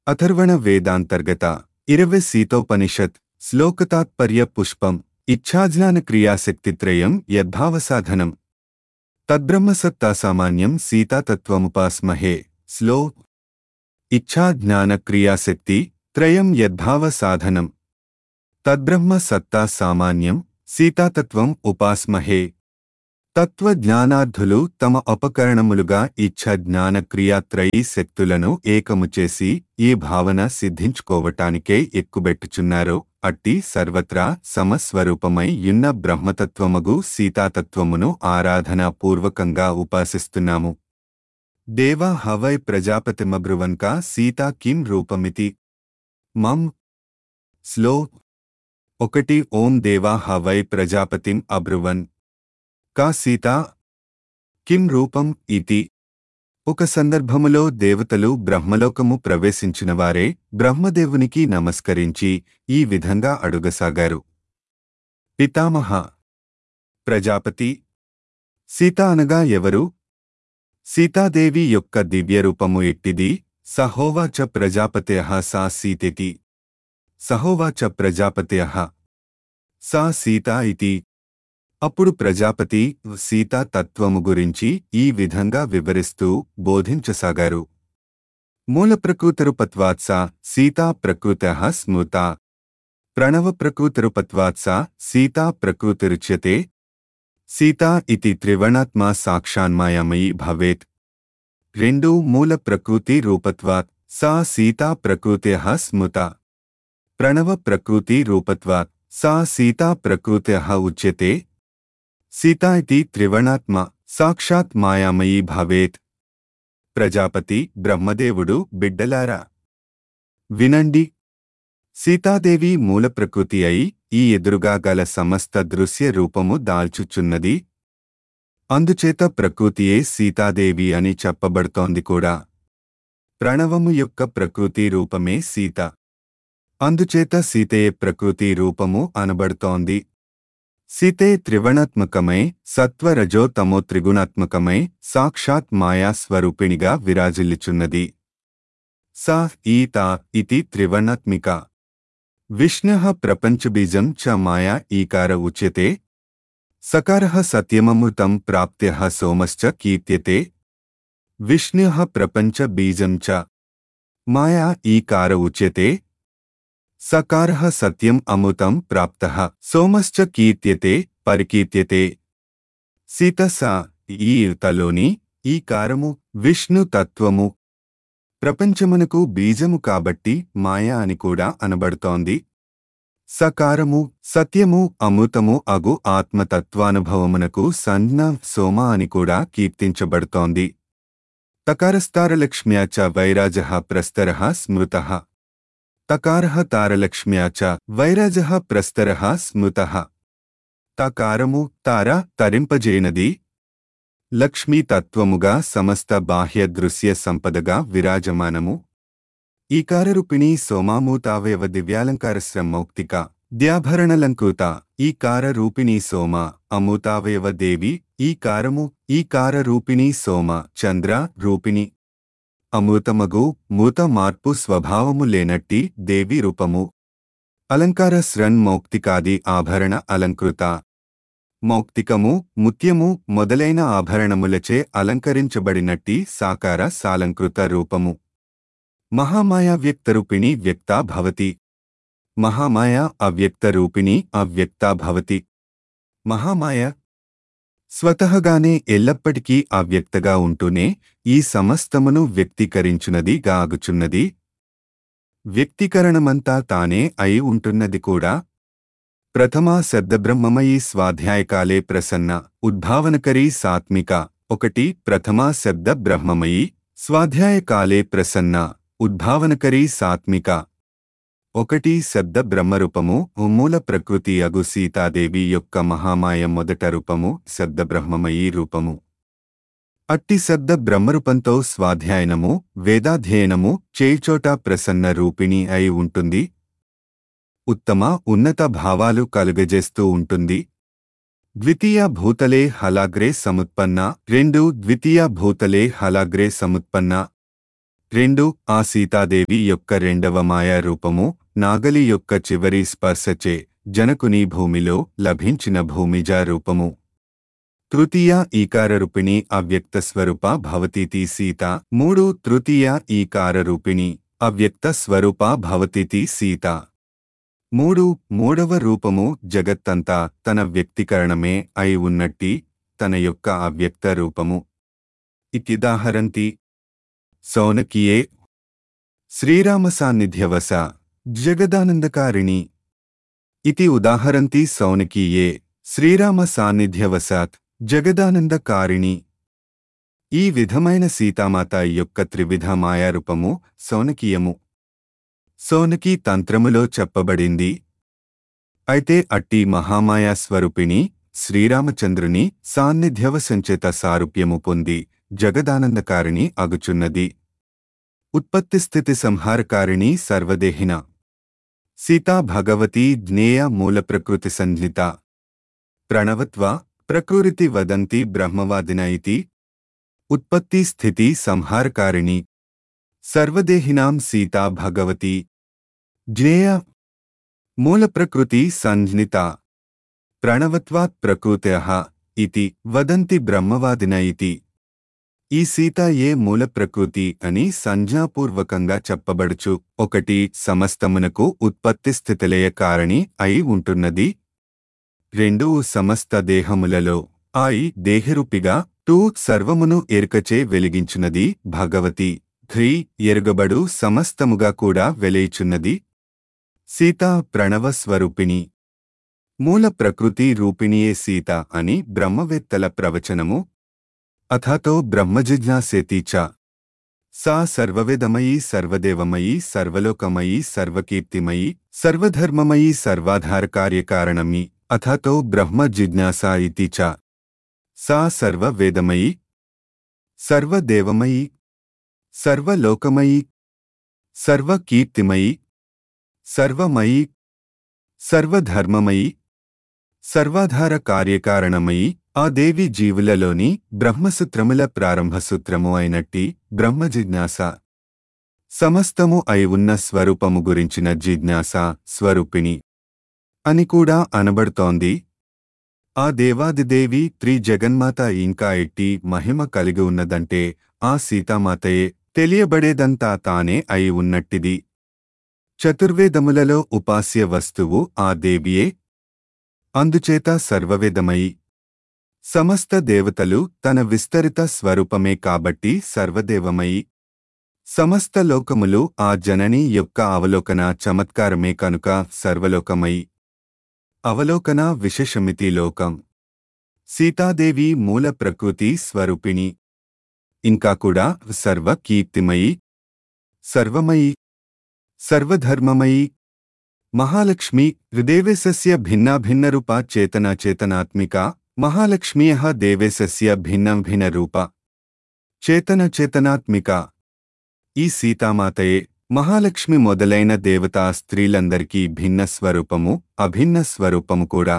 అథర్వణ వేదాంతర్గత ఇరవై సీతోపనిషత్ శ్లోకతాత్పర్య పుష్పం ఇచ్ఛాజ్ఞాన క్రియాశక్తిత్రయం యద్భావసాధనం తద్బ్రహ్మసత్తా సామాన్యం సీతాతత్వముపాస్మహే శ్లో ఇచ్ఛాజ్ఞాన క్రియాశక్తి త్రయం యద్భావ సాధనం తద్బ్రహ్మ సత్తా సామాన్యం సీతాతత్వం ఉపాస్మహే తత్వజ్ఞానార్థులు తమ ఉపకరణములుగా ఇచ్ఛ జ్ఞాన క్రియాత్రయీ శక్తులను ఏకము చేసి ఈ భావన సిద్ధించుకోవటానికే ఎక్కుబెట్టుచున్నారు అట్టి సర్వత్రా సమస్వరూపమై యున్న బ్రహ్మతత్వమగు సీతాతత్వమును ఆరాధనా పూర్వకంగా ఉపాసిస్తున్నాము దేవా హవై ప్రజాపతిమబ్రువన్క సీతా కిం రూపమితి మం స్లో ఒకటి ఓం దేవా హవై ప్రజాపతిం అబ్రువన్ కా సీత కిం రూపం ఇతి ఒక సందర్భములో దేవతలు బ్రహ్మలోకము ప్రవేశించినవారే బ్రహ్మదేవునికి నమస్కరించి ఈ విధంగా అడుగసాగారు పితామహ ప్రజాపతి సీత అనగా ఎవరు సీతాదేవి యొక్క దివ్యరూపము ఎట్టిది సహోవాచ ప్రజాపత్య సా సీతేతి సహోవాచ ప్రజాపత్య సా సీత ఇతి అప్పుడు ప్రజాపతి సీతా తత్వము గురించి ఈ విధంగా వివరిస్తూ బోధించసాగారు మూల ప్రకృతరుపత్వాత్స సీతా ప్రకృత స్మృత ప్రణవ ప్రకృతరుపత్వాత్స సీతా ప్రకృతిరుచ్యతే సీతా ఇతి త్రివర్ణాత్మా సాక్షాన్మాయమయీ భవేత్ రెండు మూల ప్రకృతి రూపత్వాత్ సా సీతా ప్రకృత్యః స్మృత ప్రణవ ప్రకృతి రూపత్వాత్ సా సీతా ప్రకృత్యః ఉచ్యతే సీతా ఇతి త్రివర్ణాత్మ సాక్షాత్ మాయామయీ భవేత్ ప్రజాపతి బ్రహ్మదేవుడు బిడ్డలారా వినండి సీతాదేవి మూల ప్రకృతి అయి ఈ ఎదురుగా గల సమస్త దృశ్య రూపము దాల్చుచున్నది అందుచేత ప్రకృతియే సీతాదేవి అని చెప్పబడుతోంది కూడా ప్రణవము యొక్క ప్రకృతి రూపమే సీత అందుచేత సీతయే ప్రకృతి రూపము అనబడుతోంది సీతే త్రివర్ణాత్మకమై సత్వరజో తమో త్రిగుణాత్మకమై సాక్షాత్ మాయా స్వరూపిణిగా విరాజిల్లుచున్నది సా ఈత ఇతి త్రివర్ణాత్మిక విష్ణుః ప్రపంచబీజం చ మాయా ఈకార ఉచ్యతే సకారః సత్యమమృతం ప్రాప్త్యః సోమశ్చ కీర్త్యతే విష్ణుః ప్రపంచబీజం చ మాయా ఈకార ఉచ్యతే సకారః సత్యం అమృతం ప్రాప్తః సోమశ్చ కీర్త్యతే పరికీర్త్యతే సీత సా ఈ తలోని ఈ కారము విష్ణు తత్వము ప్రపంచమునకు బీజము కాబట్టి మాయ అని కూడా అనబడుతోంది సకారము సత్యము అమృతము అగు ఆత్మతత్వానుభవమునకు సంజ్ఞ సోమ అని కూడా కీర్తించబడుతోంది తకారస్తారలక్ష్మ్యా చ వైరాజ ప్రస్తర స్మృత తకార తారలక్ష్మ్యా చ వైరాజ ప్రస్తర స్మృత తకారము తార తరింపజేయనది లక్ష్మీ తత్వముగా సమస్త బాహ్య దృశ్య సంపదగా విరాజమానము ఈకారరూపిణి సోమామూతావయవ దివ్యాలంకారశ్రమౌక్తిక ద్యాభరణలంకృత ఈకార రూపిణి సోమ అమూతావయవ దేవి ఈకారము ఈకార రూపిణి సోమ చంద్ర రూపిణి అమృతమగు మూత మార్పు స్వభావము లేనట్టి దేవి రూపము అలంకార శ్రన్ మౌక్తికాది ఆభరణ అలంకృత మౌక్తికము ముత్యము మొదలైన ఆభరణములచే అలంకరించబడినట్టి సాకార సాలంకృత రూపము మహామాయా వ్యక్తరూపిణి వ్యక్తా భవతి మహామాయ అవ్యక్తరూపిణి అవ్యక్తా భవతి మహామాయ స్వతహగానే ఎల్లప్పటికీ అవ్యక్తగా ఉంటూనే ఈ సమస్తమును వ్యక్తీకరించునది గాగుచున్నది వ్యక్తీకరణమంతా తానే అయి ఉంటున్నది కూడా ప్రథమా శబ్దబ్రహ్మమయీ స్వాధ్యాయకాలే ప్రసన్న ఉద్భావనకరీ సాత్మిక ఒకటి ప్రథమా శబ్ద బ్రహ్మమయీ స్వాధ్యాయకాలే ప్రసన్న ఉద్భావనకరీ సాత్మిక ఒకటి శబ్ద బ్రహ్మరూపము మూల ప్రకృతి అగు సీతాదేవి యొక్క మహామాయ మొదట రూపము శబ్ద బ్రహ్మమయీ రూపము అట్టి శబ్ద బ్రహ్మరూపంతో స్వాధ్యాయనము వేదాధ్యయనము చేయిచోట ప్రసన్న రూపిణి అయి ఉంటుంది ఉత్తమ ఉన్నత భావాలు కలుగజేస్తూ ఉంటుంది ద్వితీయ భూతలే హలాగ్రే సముత్పన్న రెండు ద్వితీయ భూతలే హలాగ్రే సముత్పన్న రెండు ఆ సీతాదేవి యొక్క రెండవ మాయా రూపము నాగలి యొక్క చివరి స్పర్శచే జనకుని భూమిలో లభించిన భూమిజా రూపము తృతీయ ఈకారరూపిణి అవ్యక్త స్వరూప భవతీతి సీత మూడు తృతీయ ఈకారరూపిణి అవ్యక్త స్వరూప భవతితి సీత మూడు మూడవ రూపము జగత్తంతా తన వ్యక్తీకరణమే అయి ఉన్నట్టి తన యొక్క అవ్యక్త రూపము ఇతిదాహరంతి సౌనకియే శ్రీరామ సాన్నిధ్యవస జగదానందకారిణి ఇతి ఉదాహరంతి సౌనకీయే శ్రీరామ సాన్నిధ్యవసాత్ జగదానందకారిణి ఈ విధమైన సీతామాత యొక్క త్రివిధ మాయారూపము సౌనకీయము సౌనకీ తంత్రములో చెప్పబడింది అయితే అట్టి మహామాయా స్వరూపిణి శ్రీరామచంద్రుని సాన్నిధ్యవసంచేత సారూప్యము పొంది జగదానందకారిణి అగుచున్నది ఉత్పత్తి స్థితి సంహారకారిణి సర్వదేహిన సీతా భగవతి జ్ఞేయ మూల ప్రకృతి సంజ్ఞిత ప్రణవత్వ ప్రకృతి వదంతి బ్రహ్మవాదిన ఇతి ఉత్పత్తి స్థితి సంహారకారిణి సర్వదేహినాం సీతా భగవతి జ్ఞేయ మూల ప్రకృతి సంజ్ఞిత ప్రణవత్వాత్ ప్రకృత్యః ఇతి వదంతి బ్రహ్మవాదిన ఇతి ఈ సీత ఏ మూల ప్రకృతి అని సంజ్ఞాపూర్వకంగా చెప్పబడుచు ఒకటి సమస్తమునకు ఉత్పత్తి స్థితిలయ కారణి అయి ఉంటున్నది రెండు సమస్త దేహములలో ఆయి దేహరూపిగా టూ సర్వమును ఎరుకచే వెలిగించున్నది భగవతి ధ్రీ ఎరుగబడు సమస్తముగా కూడా వెలయిచున్నది సీత ప్రణవ స్వరూపిణి మూల ప్రకృతి రూపిణియే సీత అని బ్రహ్మవేత్తల ప్రవచనము అథాతో బ్రహ్మజిజ్ఞాసేతి చ సా సర్వవేదమయీ సర్వదేవమయీ సర్వలోకమయీ సర్వకీర్తిమయీ సర్వధర్మమయీ సర్వాధారకార్యకారణమీ అథాతో బ్రహ్మ జిజ్ఞాసా ఇతి చ సా సర్వవేదమయీ సర్వదేవమయీ సర్వలోకమయీ సర్వకీర్తిమయీ సర్వమయీ సర్వధర్మమయీ సర్వాధార కార్యకారణమయీ ఆ దేవి జీవులలోని బ్రహ్మసూత్రముల ప్రారంభ సూత్రము అయినట్టి బ్రహ్మ జిజ్ఞాస సమస్తము అయి ఉన్న స్వరూపము గురించిన జిజ్ఞాస స్వరూపిణి అని కూడా అనబడుతోంది ఆ దేవాదిదేవి త్రి జగన్మాత ఇంకా ఎట్టి మహిమ కలిగి ఉన్నదంటే ఆ సీతామాతయే తెలియబడేదంతా తానే అయి ఉన్నట్టిది చతుర్వేదములలో ఉపాస్య వస్తువు ఆ దేవియే అందుచేత సర్వవేదమయి సమస్త దేవతలు తన విస్తరిత స్వరూపమే కాబట్టి సర్వదేవమయి సమస్త లోకములు ఆ జనని యొక్క అవలోకన చమత్కారమే కనుక సర్వలోకమయి అవలోకన విశేషమితి లోకం సీతాదేవి మూల ప్రకృతి స్వరూపిణి ఇంకా కూడా సర్వ కీర్తిమయి సర్వమయి సర్వధర్మమయి మహాలక్ష్మి హృదేవేశస్య భిన్నాభిన్నరూపా చేతనా చేతనాత్మిక మహాలక్ష్మీయ దేవేశస్య భిన్నం భిన్నరూప చేతన చేతనాత్మిక ఈ సీతామాతయే మహాలక్ష్మి మొదలైన దేవతా స్త్రీలందరికీ భిన్న స్వరూపము అభిన్న స్వరూపము కూడా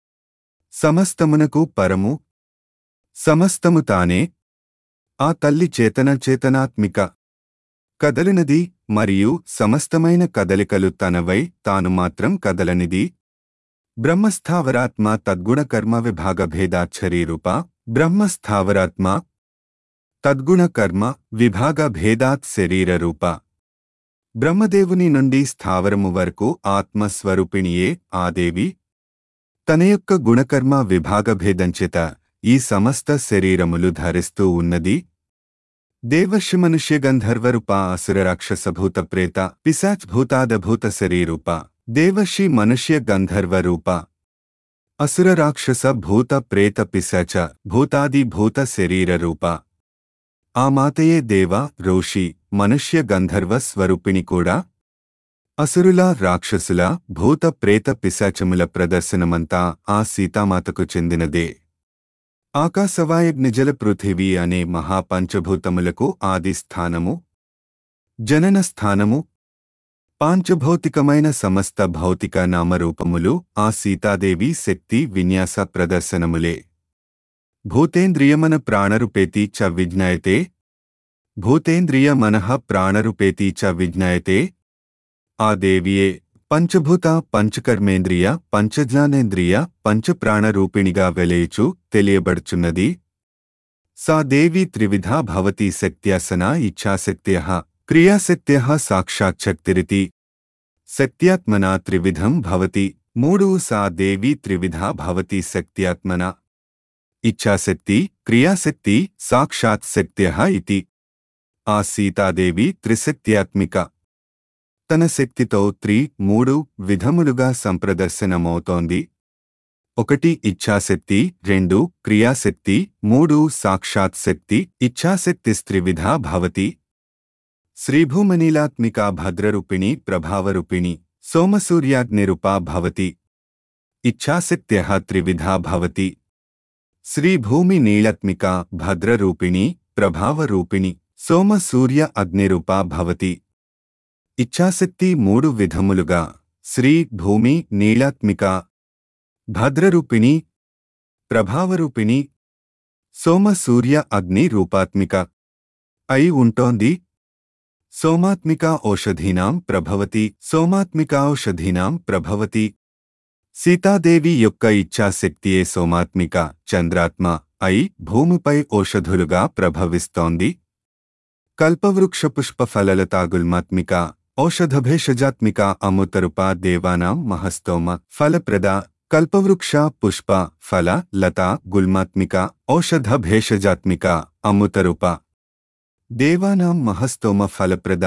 సమస్తమునకు పరము సమస్తము తానే ఆ తల్లి చేతన చేతనాత్మిక కదలినది మరియు సమస్తమైన కదలికలు తనవై తాను మాత్రం కదలనిది బ్రహ్మస్థావరాత్మ తద్గుణకర్మ విభాగ భేదాచ్చరీరూప బ్రహ్మస్థావరాత్మ తద్గుణకర్మ విభాగ భేదాత్ శరీరరూప బ్రహ్మదేవుని నుండి స్థావరము వరకు ఆత్మస్వరూపిణియే ఆదేవి తన యొక్క గుణకర్మ విభాగభేదంచేత ఈ సమస్త శరీరములు ధరిస్తూ ఉన్నది దేవర్షి మనుష్య గంధర్వరూప అసుర రాక్షసభూత ప్రేత పిశాచ్ భూతాదభూత శరీరూప దేవర్షి మనుష్య గంధర్వరూప అసుర రాక్షస భూత ప్రేత పిశాచ భూతాది భూత శరీరరూప ఆ మాతయే దేవ రోషి మనుష్య గంధర్వ స్వరూపిణి కూడా అసురుల రాక్షసుల భూత ప్రేత పిశాచముల ప్రదర్శనమంతా ఆ సీతామాతకు చెందినదే ఆకాశవాయగ్నిజల పృథివీ అనే మహాపంచభూతములకు ఆది స్థానము జనన స్థానము పాంచభౌతికమైన సమస్త భౌతిక నామరూపములు ఆ సీతాదేవి శక్తి విన్యాస ప్రదర్శనములే భూతేంద్రియమన ప్రాణరుపేతి చ విజ్ఞాయతే భూతేంద్రియ మనః ప్రాణరూపేతి చ విజ్ఞాయతే ఆ దేవియే పంచభూత పంచకర్మేంద్రియ పంచజ్ఞానేంద్రియ పంచప్రాణరూపిణిగా వెలయుచు తెలియబడుచున్నది సా దేవి త్రివిధా భవతి శక్త్యాసన ఇచ్ఛాశక్త్యః క్రియాశక్త్యః సాక్షాచ్చక్తిరితి శక్త్యాత్మనా త్రివిధం భవతి మూడు సా దేవి త్రివిధా భవతి శక్త్యాత్మన ఇచ్ఛాశక్తి క్రియాశక్తి సాక్షాత్ శక్త్యః ఇతి ఆ సీతాదేవి త్రిశక్త్యాత్మిక తన శక్తితో త్రి మూడు విధములుగా సంప్రదర్శనమవుతోంది ఒకటి ఇచ్ఛాశక్తి రెండు క్రియాశక్తి మూడు సాక్షాత్ శక్తి ఇచ్ఛాశక్తి స్త్రివిధా భవతి శ్రీభూమనీలాత్మికా భద్రరూపిణి ప్రభావరూపిణి సోమసూర్యాగ్నిరూపా భవతి ఇచ్ఛాశక్త్యః త్రివిధా భవతి శ్రీభూమి నీళాత్మికా భద్రరూపిణి ప్రభావరూపిణి సోమసూర్య అగ్నిరూపా భవతి ఇచ్ఛాశక్తి మూడు విధములుగా శ్రీ భూమి నీళాత్మిక భద్రరూపిణి ప్రభావరూపిణి సోమ సూర్య అగ్ని రూపాత్మిక అయి ఉంటోంది సోమాత్మిక ఔషధీనాం ప్రభవతి సోమాత్మిక ఔషధీనాం ప్రభవతి సీతాదేవి యొక్క ఇచ్ఛాశక్తియే సోమాత్మిక చంద్రాత్మ అయి భూమిపై ఔషధులుగా ప్రభవిస్తోంది కల్పవృక్ష పుష్ప ఫలలతాగుల్మాత్మిక ఔషధభేషజాత్మిక అమృతరూప దేవానాం మహస్తోమ ఫలప్రద కల్పవృక్ష పుష్ప ఫల లత గుల్మాత్మిక ఔషధ భేషజాత్మిక అమృతరూప దేవానాం మహస్తోమ ఫలప్రద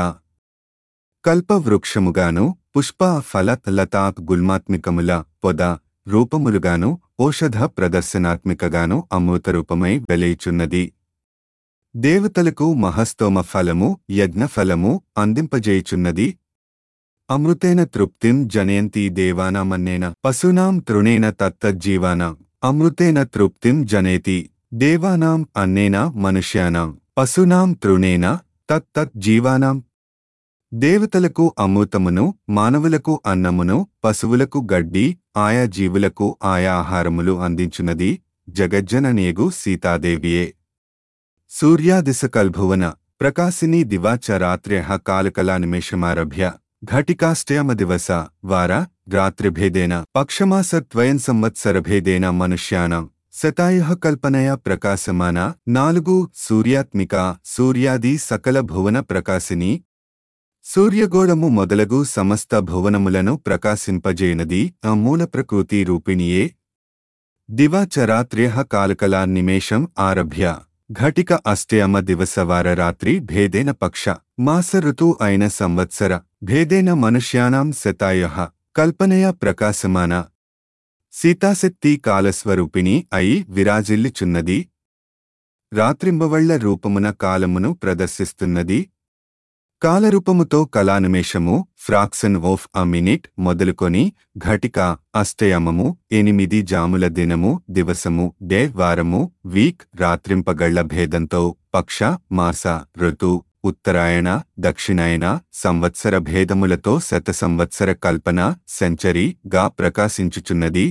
కల్పవృక్షముగాను పుష్ప ఫల లత గుల్మాత్మికముల పొద రూపములుగాను ఔషధ ప్రదర్శనాత్మికగాను అమృతరూపమై వెలయిచున్నది దేవతలకు మహస్తోమ ఫలము యజ్ఞఫలము అందింపజేయుచున్నది అమృతేన తృప్తిం జనయంతి దేవానామన్నేన పశూనాం తృణేన తత్తజ్జీవానాం అమృతేన తృప్తిం జనేతి దేవానాం అన్నేన మనుష్యానాం పశూనాం తృణేన తత్తత్ జీవానాం దేవతలకు అమృతమును మానవులకు అన్నమును పశువులకు గడ్డి ఆయా జీవులకు ఆయా ఆహారములు అందించున్నది జగజ్జననేగు సీతాదేవియే సూర్యాదిశకల్భువన ప్రకాశిని దివాచ రాత్ర్యః కాలకలానిమేషమారభ్య ఘటికాష్టయమదివస వార రాత్రిభేదేన పక్షమాసత్వయం సంవత్సరభేదేన మనుష్యానాం శతాయుః కల్పనయ ప్రకాశమాన నాలుగు సూర్యాత్మిక సూర్యాది సకల భువన ప్రకాశిని సూర్యగోళము మొదలగు సమస్త భువనములను ప్రకాశింపజేయనది ఆ మూల ప్రకృతి రూపిణియే దివాచరాత్ర్యః కాలకలా నిమేషం ఆరభ్య ఘటిక అష్టయమ దివసవార రాత్రి భేదేన పక్ష మాస ఋతు అయిన సంవత్సర భేదేన మనుష్యానాం శతాయః కల్పనయ ప్రకాశమాన సీతాశక్తి కాలస్వరూపిణి అయి విరాజిల్లుచున్నది రాత్రింబవళ్ల రూపమున కాలమును ప్రదర్శిస్తున్నది కాలరూపముతో కళానిమేషము ఫ్రాక్షన్ ఆఫ్ అ మినిట్ మొదలుకొని ఘటిక అష్టయమము ఎనిమిది జాముల దినము దివసము డే వారము వీక్ రాత్రింపగళ్ల భేదంతో పక్ష మాస ఋతు ఉత్తరాయణ దక్షిణాయన సంవత్సర భేదములతో శత సంవత్సర కల్పన సెంచరీ గా ప్రకాశించుచున్నది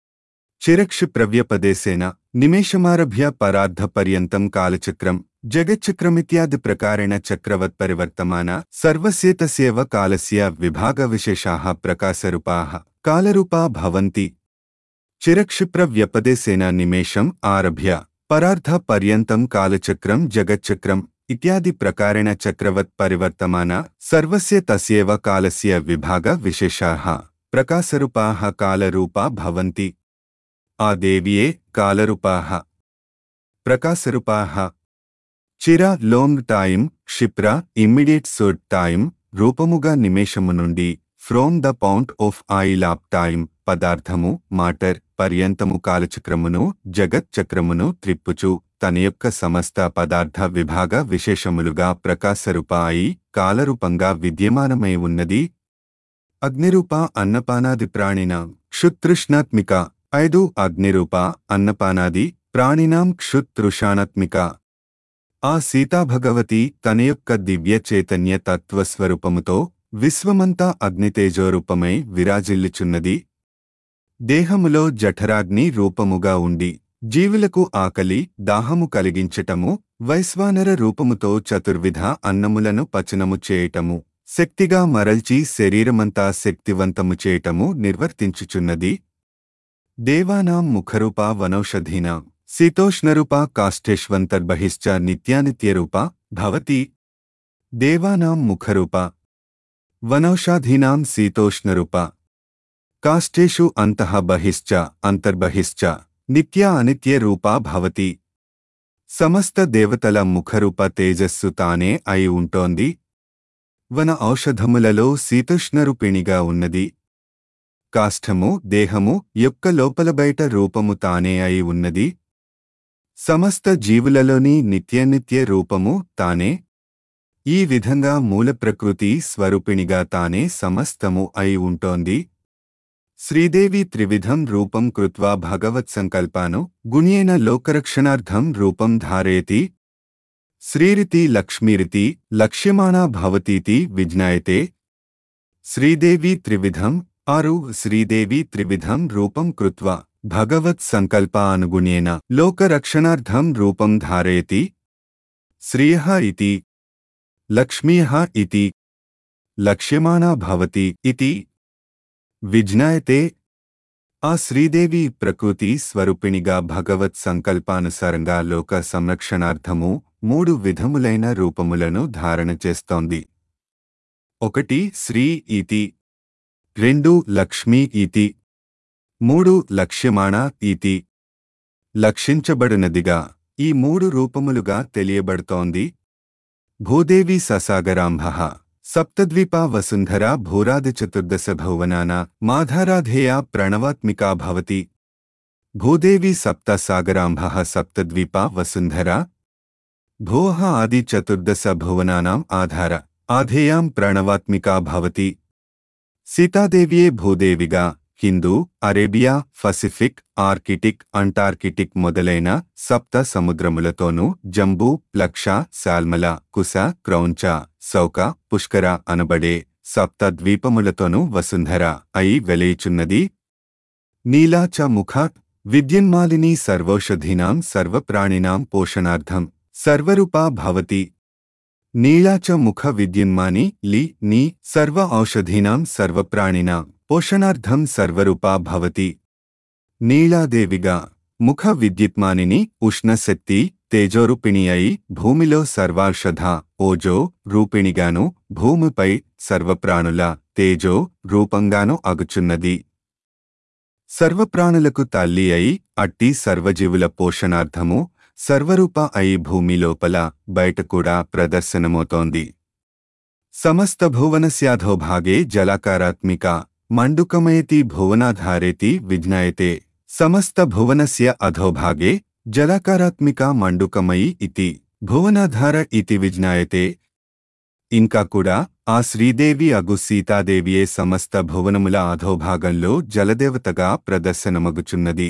చిరక్షిప్రవ్యపదేశేన నిమేషమారభ్య పరార్ధపర్యంతం కాలచక్రం జగచ్చక్రమిత్యాది ప్రకారేణ చక్రవత్ పరివర్తమాన సర్వస్యేతస్యేవ కాలస్య విభాగ విశేషాః ప్రకాశరూపాः కాలరూపా భవంతి చిరక్షిప్రవ్యపదేశేన నిమేషం ఆరభ్య పరార్ధ పర్యంతం కాలచక్రం జగచ్చక్రం ఇత్యాది ప్రకారేణ చక్రవత్ పరివర్తమాన సర్వస్య తస్యేవ కాలస్య విభాగ విశేషాः ప్రకాశరూపాः కాలరూపా భవంతి ఆ దేవియే కాలరూపాः ప్రకాశరూపాः చిర లోంగ్ టైం క్షిప్ర ఇమ్మీడియట్ సోడ్ టైం రూపముగా నిమేషము నుండి from the point of oil of time పదార్థము మాటర్ పర్యంతము కాలచక్రమును జగత్ చక్రమును త్రిప్పుచు తన యొక్క సమస్త పదార్థ విభాగ విశేషములుగా ప్రకాశరూప అయి కాలరూపంగా విద్యమానమై ఉన్నది అగ్నిరూప అన్నపానాది ప్రాణినాం క్షుతృష్ణాత్మిక ఐదు అగ్నిరూప అన్నపానాది ప్రాణినాం క్షుతృషాణాత్మిక ఆ సీతాభగవతి తన యొక్క దివ్య చైతన్య తత్వస్వరూపముతో విశ్వమంతా అగ్నితేజోరూపమై విరాజిల్లుచున్నది దేహములో జఠరాగ్ని రూపముగా ఉండి జీవులకు ఆకలి దాహము కలిగించటము వైశ్వానర రూపముతో చతుర్విధ అన్నములను పచనము చేయటము శక్తిగా మరల్చి శరీరమంతా శక్తివంతము చేయటము నిర్వర్తించుచున్నది దేవానాం ముఖరూపా వనౌషధీనాం శీతోష్ణరూపా కాష్ఠేష్వంతర్బహిశ్చ నిత్యానిత్యరూపా భవతి దేవానాం ముఖరూపా వనౌషాధీనాం శీతోష్ణరూపా కాష్ఠేషు అంతః బహిశ్చ అంతర్బహిశ్చ నిత్యా అనిత్యరూపా భవతి సమస్త దేవతల ముఖరూప తేజస్సు తానే అయి ఉంటోంది వన ఔషధములలో శీతోష్ణరూపిణిగా ఉన్నది కాష్ఠము దేహము యొక్క లోపల బయట రూపము తానే అయి ఉన్నది సమస్త జీవులలోని నిత్యనిత్య రూపము తానే ఈ విధంగా మూల ప్రకృతి స్వరూపిణిగా తానే సమస్తము అయి ఉంటోంది శ్రీదేవి త్రివిధం రూపం కృత్వా భగవత్సంకల్పాను గుణ్యేన లోకరక్షణార్థం రూపం ధారయతి శ్రీరితి లక్ష్మీరితి లక్ష్యమాణా భవతీతి విజ్ఞాయతే శ్రీదేవి త్రివిధం ఆరు శ్రీదేవి త్రివిధం రూపం కృత్వా భగవత్ సంకల్ప అనుగుణ్యేన లోకరక్షణార్థం రూపం ధారయతి శ్రియ ఇతి లక్ష్మీయ ఇతి లక్ష్యమాణా భవతి ఇతి విజ్ఞాయతే ఆ శ్రీదేవి ప్రకృతి స్వరూపిణిగా భగవత్ సంకల్పానుసారంగా లోక సంరక్షణార్థము మూడు విధములైన రూపములను ధారణ చేస్తోంది ఒకటి శ్రీ ఇతి రెండు లక్ష్మీ ఇతి మూడు లక్ష్యమాణ ఇతి లక్షించబడినదిగా ఈ మూడు రూపములుగా తెలియబడుతోంది భూదేవి ససాగరాంభ సప్తద్వీపా వసుంధరా భూరాదిచతుర్దశ భువనానా మాధారాధేయా ప్రణవాత్మికా భవతి భూదేవి సప్త సాగరాంభ సప్తద్వీపా వసుంధరా భోః ఆది చతుర్దశ భువనానాం ఆధార ఆధేయాం ప్రణవాత్మికా భవతి సీతాదేవియే భూదేవిగా Hindu Arabia Pacific Arctic Antarctic మొదలైన సప్త సముద్రములతోనూ జంబూ ప్లక్ష శాల్మల కుశ క్రౌంచ సౌక పుష్కర అనబడే సప్త ద్వీపములతోనూ వసుంధర అయి వెలయిచున్నది నీలాచ ముఖ విద్యున్మాలిని సర్వౌషధీనాం సర్వప్రాణినాం పోషణార్థం సర్వరూపా భవతి నీలాచ ముఖ విద్యున్మాని లి ని సర్వ ఔషధీనాం సర్వప్రాణినాం పోషణార్థం సర్వరూపా భవతి నీలాదేవిగా ముఖ విద్యుత్మానిని ఉష్ణశక్తి తేజోరూపిణి అయి భూమిలో సర్వాషధ ఓజో రూపిణిగాను భూమిపై సర్వప్రాణుల తేజో రూపంగాను అగుచున్నది సర్వప్రాణులకు తల్లి అయి అట్టి సర్వజీవుల పోషణార్థము సర్వరూప అయి భూమి లోపల బయట కూడా ప్రదర్శనమవుతోంది సమస్త భువనస్యాధోభాగే జలాకారాత్మిక మండుకమయతి భువనాధారేతి విజ్ఞాయతే సమస్త భువనస్య అధోభాగే జలాకారాత్మిక మండుకమయి ఇతి భువనాధార ఇతి విజ్ఞాయతే ఇంకా కూడా ఆ శ్రీదేవి అగు సీతాదేవియే సమస్త భువనముల అధోభాగంలో జలదేవతగా ప్రదర్శనమగుచున్నది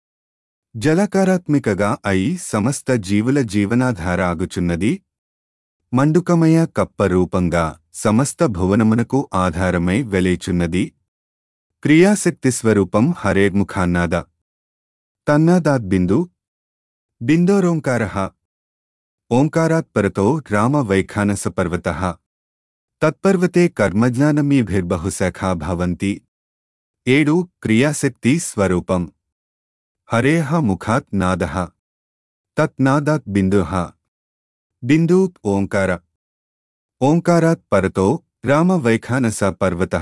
జలకారాత్మికగా అయి సమస్త జీవుల జీవనాధార ఆగుచున్నది మండుకమయ కప్ప రూపంగా సమస్త భువనమునకు ఆధారమై వెలేచున్నది క్రియాశక్తి స్వరూపం హరేర్ముఖాన్నాద తన్నాదాద్బిందు బిందోరోంకార ఓంకారాత్ పరతో రామ వైఖానస పర్వత తత్పర్వతే కర్మజ్ఞానమీభిర్బహుశాఖా భవంతి ఏడు క్రియాశక్తి స్వరూపం హరేహ ముఖాత్ నాద తత్ నాదాత్ బిందు బిందూ ఓంకార ఓంకారాత్ పరతో రామ వైఖానస పర్వత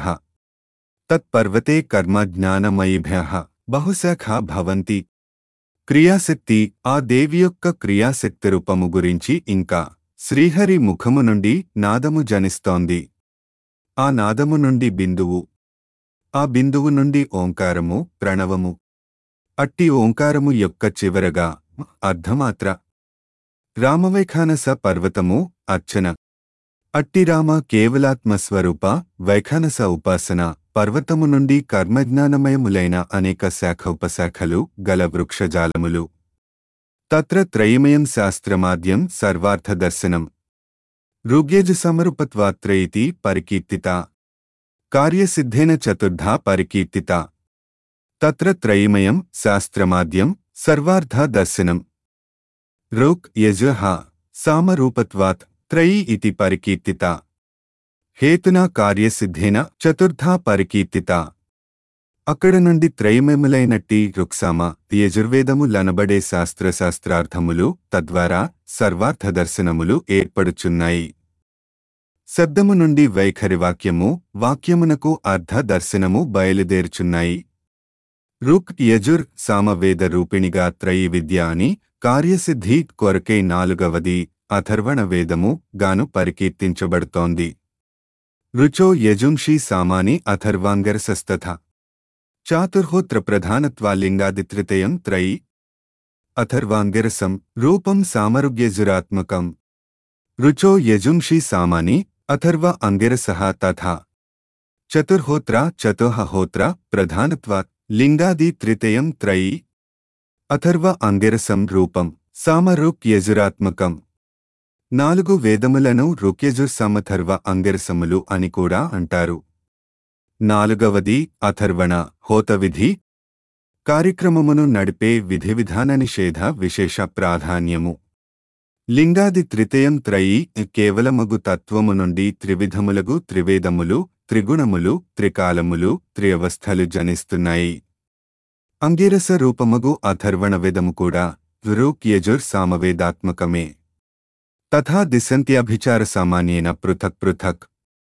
తత్పర్వతే కర్మ జ్ఞానమయిభ్య బహుశాఖా భవంతి క్రియాశక్తి ఆ దేవి యొక్క క్రియాశక్తి రూపము గురించి ఇంకా శ్రీహరి ముఖము నుండి నాదము జనిస్తోంది ఆ నాదము నుండి బిందువు ఆ బిందువు నుండి ఓంకారము ప్రణవము అట్టి ఓంకారము యొక్క చివరగా అర్ధమాత్ర రామవైఖానస పర్వతము అర్చన అట్టి రామ కేవలాత్మస్వరూప వైఖానస ఉపాసన పర్వతము నుండి కర్మజ్ఞానమయములైన అనేక శాఖ ఉపశాఖలు గల వృక్షజాలములు తత్ర త్రయమయం శాస్త్రమాద్యం సర్వార్థదర్శనం ఋగ్యజసమరుపత్వాత్రయితి పరికీర్తిత కార్యసిద్ధేన చతుర్ధా పరికీర్తిత తత్ర త్రయమయం శాస్త్రమాద్యం సర్వార్థ దర్శనం రుక్ యజుః సామరూపత్వాత్ త్రయీ ఇతి పరికీర్తిత హేతునా కార్యసిద్ధేన చతుర్థా పరికీర్తిత అక్కడ నుండి త్రయమెములైనట్టి రుక్సామ యజుర్వేదము లనబడే శాస్త్రశాస్త్రార్థములు తద్వారా సర్వార్థ దర్శనములు ఏర్పడుచున్నాయి శబ్దము నుండి వైఖరి వాక్యము వాక్యమునకు అర్ధ దర్శనము బయలుదేరుచున్నాయి రుక్ యజుర్ సామవేద రూపిణిగా త్రయీ విద్య అని కార్యసిద్ధి కొరకై నాలుగవది అథర్వణ వేదము గాను పరికీర్తించబడుతోంది రుచో యజుంషి సామాని అథర్వాంగరసస్తథ చాతుర్హోత్ర ప్రధానత్వాలింగాదిత్రితయం త్రయీ అథర్వాంగిరసం రూపం సామరుగ్యజురాత్మకం రుచో యజుంషి సామాని అథర్వ అంగిరసః తథా చతుర్హోత్ర చతుః హోత్ర ప్రధానత్వాత్ లింగాది త్రితయం త్రయీ అథర్వ అంగిరసం రూపం సామరుక్ యజురాత్మకం నాలుగు వేదములను రుక్యజుర్ సమథర్వ అంగిరసములు అని కూడా అంటారు నాలుగవది అథర్వణ హోతవిధి కార్యక్రమమును నడిపే విధి విధాన నిషేధ విశేష ప్రాధాన్యము లింగాది త్రితయం త్రయీ కేవలమగు తత్వము నుండి త్రివిధములగు త్రివేదములు త్రిగుణములు త్రికాలములు త్రియవస్థలు జనిస్తున్నాయి అంగిరస రూపమగు అథర్వణ వేదము కూడా రుక్ యజుర్ సామవేదాత్మకమే తథా దిశంత్యభిచార సామాన్యేన పృథక్ పృథక్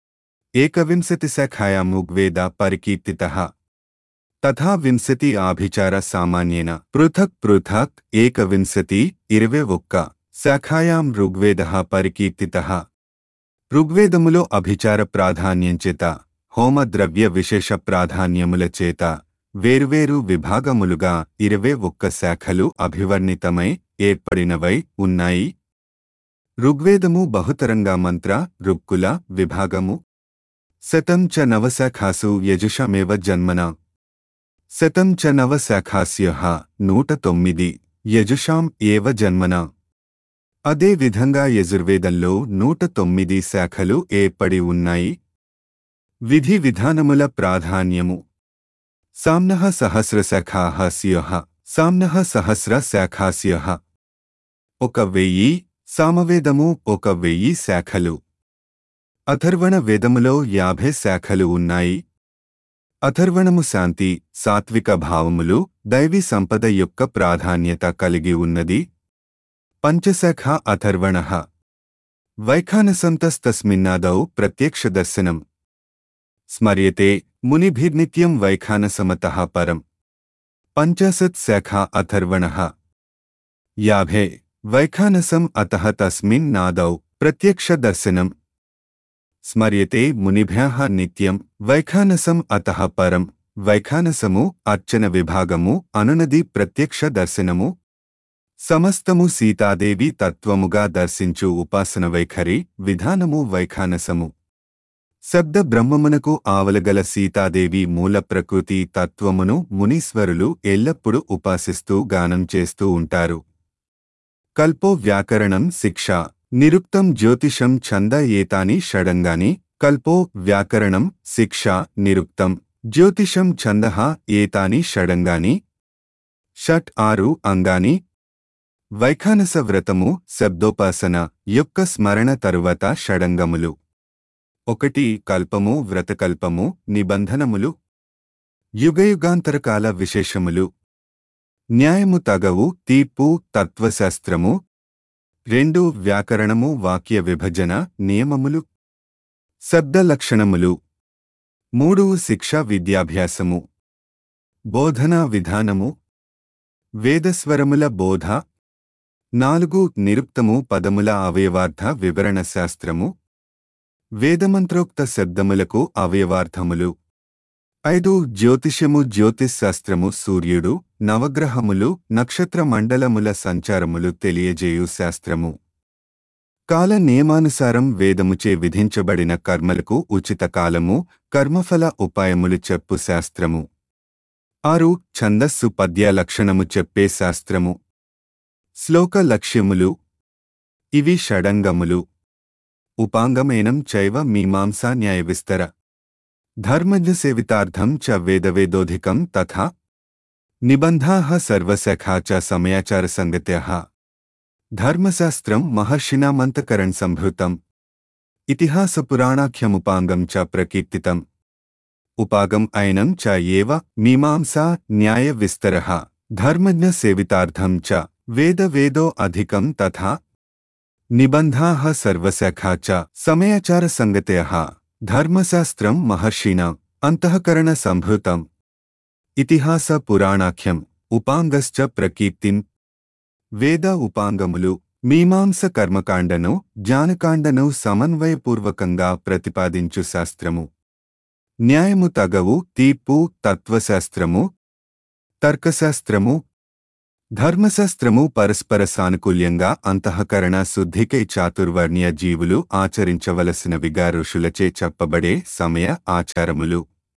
ఏకవింశతిశాఖాయాముగ్వేద పరికీర్తితః తథా వింశతి ఆభిచార సామాన్యేన పృథక్ పృథక్ ఏకవింశతి ఇరవై ఒక్క శాఖాయాం ఋగ్వేద పరికీర్తితః ఋగ్వేదములో అభిచార ప్రాధాన్యం చేత హోమద్రవ్య విశేష ప్రాధాన్యముల చేత వేర్వేరు విభాగములుగా ఇరవై ఒక్క శాఖలు అభివర్ణితమై ఏర్పడినవై ఉన్నాయి ఋగ్వేదము బహుతరంగా మంత్ర రుక్కుల విభాగము శతం చ నవశాఖాసు యజుషమేవ జన్మన శతం చ నవశాఖాస్య నూట తొమ్మిది యజుషాం ఏవ జన్మన అదే విధంగా యజుర్వేదంలో నూట తొమ్మిది శాఖలు ఏర్పడి ఉన్నాయి విధి విధానముల ప్రాధాన్యము సామ్నః సహస్ర శాఖాః స్యః సామ్నః సహస్ర శాఖాస్యః ఒక వెయ్యి సామవేదము ఒక వెయ్యి శాఖలు అథర్వణ వేదములో యాభై శాఖలు ఉన్నాయి అథర్వణము శాంతి సాత్విక భావములు దైవీ సంపద యొక్క ప్రాధాన్యత కలిగి ఉన్నది పంచశాఖ అథర్వణ వైఖానసంతస్తస్మిన్నాదౌ ప్రత్యక్షదర్శనం స్మర్యతే మునిభిర్నిత్యం వైఖానసమతః పరం పంచాశత్ శాఖ అథర్వణ యాభే వైఖానసం అతః తస్మిన్ నాదౌ ప్రత్యక్షదర్శనం స్మర్యతే మునిభ్యః నిత్యం వైఖానసం అతః పరం వైఖానసము అర్చన విభాగము అనునది ప్రత్యక్ష దర్శనము సమస్తము సీతాదేవి తత్వముగా దర్శించు ఉపాసన వైఖరి విధానము వైఖానసము శబ్ద బ్రహ్మమునకు ఆవలగల సీతాదేవి మూల ప్రకృతి తత్వమును మునీశ్వరులు ఎల్లప్పుడూ ఉపాసిస్తూ గానం చేస్తూ ఉంటారు కల్పో వ్యాకరణం శిక్ష నిరుక్తం జ్యోతిషం ఛంద ఏతాని షడంగాని కల్పో వ్యాకరణం శిక్ష నిరుక్తం జ్యోతిషం ఛందః ఏతాని షడంగాని షట్ ఆరు అంగాని వైఖానస వ్రతము శబ్దోపాసన యొక్క స్మరణ తరువాత షడంగములు ఒకటి కల్పము వ్రతకల్పము నిబంధనములు యుగయుగాంతరకాల విశేషములు న్యాయము తగవు తీర్పు తత్వశాస్త్రము రెండు వ్యాకరణము వాక్య విభజన నియమములు శబ్ద లక్షణములు మూడు శిక్ష విద్యాభ్యాసము బోధనా విధానము వేదస్వరముల బోధ నాలుగు నిరుక్తము పదముల అవయవార్థ వివరణ శాస్త్రము వేదమంత్రోక్త శబ్దములకు అవయవార్థములు ఐదు జ్యోతిష్యము జ్యోతిశాస్త్రము సూర్యుడు నవగ్రహములు నక్షత్ర మండలముల సంచారములు తెలియజేయు శాస్త్రము కాల నియమానుసారం వేదముచే విధించబడిన కర్మలకు ఉచిత కాలము కర్మఫల ఉపాయములు చెప్పు శాస్త్రము ఆరు ఛందస్సు పద్య లక్షణము చెప్పే శాస్త్రము శ్లోక లక్ష్యములు ఇవి షడంగములు ఉపాంగమేనం చైవ మీమాంసా న్యాయ విస్తర ధర్మజ్ఞ సేవితార్థం చ వేదవేదోధికం తథా నిబంధాః సర్వశఖా చ సమయాచారసంగత్యః ధర్మశాస్త్రం మహర్షిణామంతకరణ్ సంభృతం ఇతిహాసపురాణాఖ్యముపాంగం చ ప్రకీర్తితం ఉపాగం అయినం చ ఏవ మీమాంసా న్యాయ విస్తరః ధర్మజ్ఞ సేవితార్థం చ వేద వేదో అధికం తథా నిబంధాః సర్వశాఖా చ సమయాచార సంగతయః ధర్మశాస్త్రం మహర్షిణా అంతఃకరణ సంభృతం ఇతిహాస పురాణాఖ్యం ఉపాంగశ్చ ప్రకీర్తిం వేద ఉపాంగములు మీమాంస కర్మకాండను జ్ఞానకాండను సమన్వయపూర్వకంగా ప్రతిపాదించు శాస్త్రము న్యాయము తగవు తీర్పు తత్వశాస్త్రము తర్కశాస్త్రము ధర్మశాస్త్రము పరస్పర సానుకూల్యంగా అంతఃకరణ శుద్ధికై చాతుర్వర్ణ్య జీవులు ఆచరించవలసినవిగా ఋషులచే చెప్పబడే సమయ ఆచారములు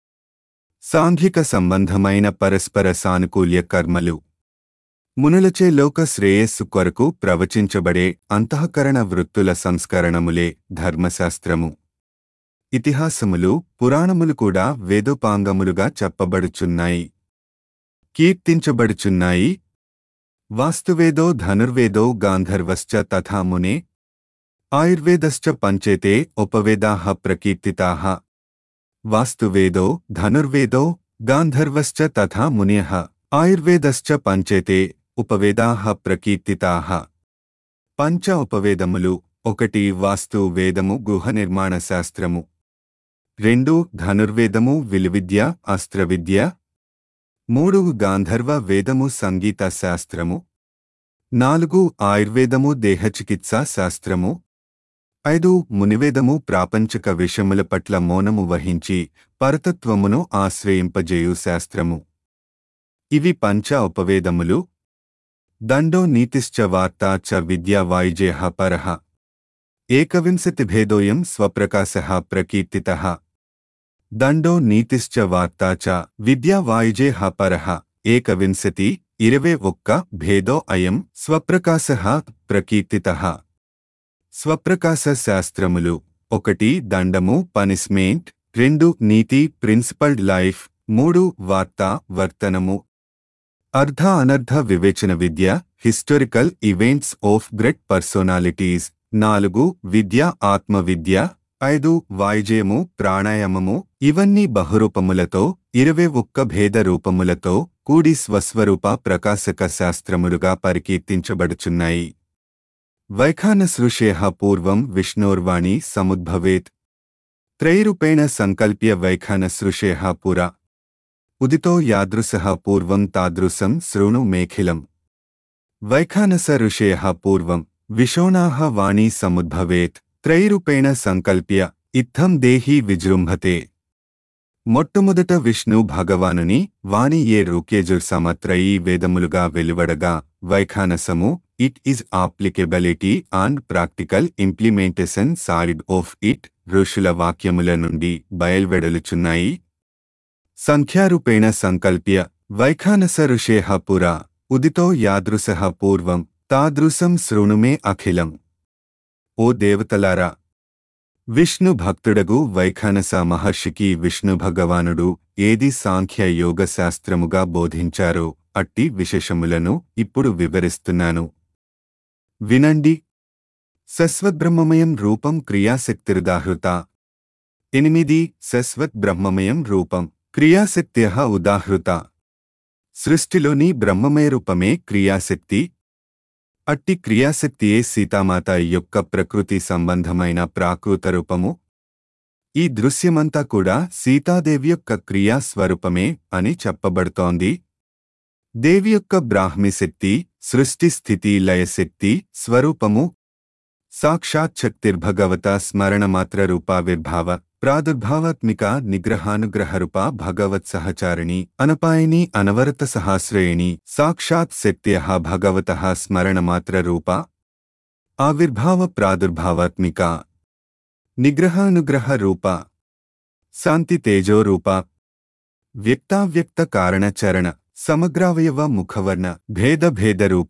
సాంఘిక సంబంధమైన పరస్పర సానుకూల్య కర్మలు మునులచే లోక శ్రేయస్సు కొరకు ప్రవచించబడే అంతఃకరణ వృత్తుల సంస్కరణములే ధర్మశాస్త్రము ఇతిహాసములు పురాణములు కూడా వేదోపాంగములుగా చెప్పబడుచున్నాయి కీర్తించబడుచున్నాయి వాస్తువేదో ధనుర్వేదో గాంధర్వశ్చ తథా మునే ఆయుర్వేదశ్చ పంచేతే ఉపవేదాః ప్రకీర్తితాః వాస్తువేదో ధనుర్వేదో గాంధర్వశ్చ తథా మునయః ఆయుర్వేదశ్చ పంచేతే ఉపవేదాః ప్రకీర్తితాః పంచ ఉపవేదములు ఒకటి వాస్తు వేదము గుహ నిర్మాణ శాస్త్రము రెండు ధనుర్వేదము విలువిద్య అస్త్రవిద్య మూడు గాంధర్వ వేదము సంగీత శాస్త్రము నాలుగు ఆయుర్వేదము దేహచికిత్సా శాస్త్రము ఐదు మునివేదము ప్రాపంచక విషయముల పట్ల మౌనము వహించి పరతత్వమును ఆశ్రయింపజేయు శాస్త్రము ఇవి పంచ ఉపవేదములు దండో నీతిశ్చ వార్తా చ విద్యా వాయుజేహ పరః ఏకవింశతిభేదోయం స్వప్రకాశः ప్రకీర్తితः దండో నీతిశ్చ వార్తా చ విద్యా వాయుజేహ పరః ఏకవింశతి ఇరవై ఒక్క భేదో అయం స్వప్రకాశः ప్రకీర్తితः స్వప్రకాశ శాస్త్రములు ఒకటి దండము పనిష్మెంట్ రెండు నీతి ప్రిన్సిపల్డ్ లైఫ్ మూడు వార్త వర్తనము అర్ధ అనర్ధ వివేచన విద్య historical events of great personalities నాలుగు విద్య ఆత్మ విద్య ఐదు వాయుజయము ప్రాణాయామము ఇవన్నీ బహురూపములతో ఇరవై ఒక్క భేద రూపములతో కూడి స్వస్వరూప ప్రకాశక శాస్త్రములుగా పరికీర్తించబడుచున్నాయి వైఖానసృషేః పూర్వం విష్ణోర్వాణి సముద్భవేత్ త్రైరూపేణ సంకల్ప్య వైఖానసృషేః పురా ఉదితో యాదృశः పూర్వం తాదృశం శృణు మేఖిలం వైఖానస ఋషేః పూర్వం విశోణాః వాణీ సముద్భవేత్ త్రైరూపేణ సంకల్ప్య ఇత్థం దేహి విజృంభతే మొట్టమొదట విష్ణు భగవానుని వాణి ఏ రూకేజుర్ సమత్రయీ వేదములుగా వెలువడగా వైఖానసము it is applicability and practical implementation side of it ఋషుల వాక్యముల నుండి బయల్వెడలుచున్నాయి సంఖ్యారూపేణ సంకల్ప్య వైఖానస ఋషేః పురా ఉదితో యాదృశः పూర్వం తాదృశం శృణుమే అఖిలం ఓ దేవతలారా విష్ణు భక్తుడగు వైఖానస మహర్షికి విష్ణు భగవానుడు ఏది సాంఖ్య యోగ శాస్త్రముగా బోధించారో అట్టి విశేషములను ఇప్పుడు వివరిస్తున్నాను వినండి సస్వద్బ్రహ్మమయం రూపం క్రియాశక్తిరుదాహృత ఎనిమిది సస్వత్ బ్రహ్మమయం రూపం క్రియాశక్త్య ఉదాహృత సృష్టిలోని బ్రహ్మమయ రూపమే క్రియాశక్తి అట్టి క్రియాశక్తియే సీతామాత యొక్క ప్రకృతి సంబంధమైన ప్రాకృత రూపము ఈ దృశ్యమంతా కూడా సీతాదేవి యొక్క క్రియా స్వరూపమే అని చెప్పబడుతోంది దేవి యొక్క బ్రాహ్మి శక్తి సృష్టి స్థితి లయశక్తి స్వరూపము సాక్షాత్ శక్తిర్భగవత స్మరణమాత్ర రూపావిర్భావ ప్రాదుర్భావాత్మిక నిగ్రహానుగ్రహ రూప భగవత్ సహచారిణి అనపాయిని అనవరత సహాశ్రయిణి సాక్షాత్ శక్త్య భగవత స్మరణమాత్ర రూప ఆవిర్భావ ప్రాదుర్భావాత్మిక నిగ్రహానుగ్రహ రూప శాంతి తేజో రూప వ్యక్తావ్యక్త కారణచరణ సమగ్రావయవ ముఖవర్ణ భేద భేద రూప